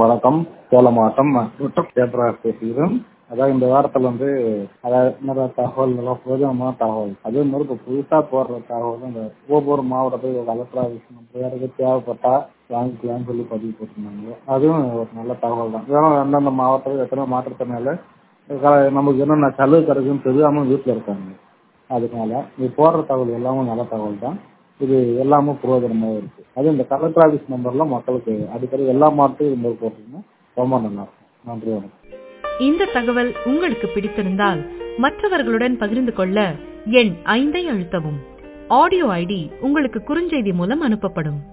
வணக்கம் சேலம் மாவட்டம் வட்டம் தேட்டராக பேசுகிறேன் அதாவது இந்த வாரத்தில் வந்து அதாவது நிறைய தகவல் நல்லா பிரயோஜனமான தகவல் அதே மாதிரி இப்போ புதுசாக போடுற தகவல் இந்த ஒவ்வொரு மாவட்டத்துக்கு கலெக்டர் ஆஃபீஸ் நம்ம யாருக்கு தேவைப்பட்டா வாங்கிக்கலாம்னு சொல்லி பதிவு போட்டிருந்தாங்க அதுவும் ஒரு நல்ல தகவல் தான் ஏன்னா அந்தந்த மாவட்டத்தில் எத்தனை மாற்றுத்திறனால நமக்கு என்னென்ன சலுகை கிடைக்குன்னு தெரியாமல் வீட்டில் இருக்காங்க அதனால இது போடுற தகவல் எல்லாமே நல்ல தகவல் தான் இது எல்லாமே பிரயோஜனமாக இருக்கு அது இந்த கலெக்டர் ஆஃபீஸ் நம்பர்லாம் மக்களுக்கு அடிக்கடி எல்லா மாவட்டத்தையும் இது மாதிரி போட்டிங்கன்னா ரொம்ப நல்லா இருக்கும் நன்றி வணக்கம் இந்த தகவல் உங்களுக்கு பிடித்திருந்தால் மற்றவர்களுடன் பகிர்ந்து கொள்ள எண் ஐந்தை அழுத்தவும் ஆடியோ ஐடி உங்களுக்கு குறுஞ்செய்தி மூலம் அனுப்பப்படும்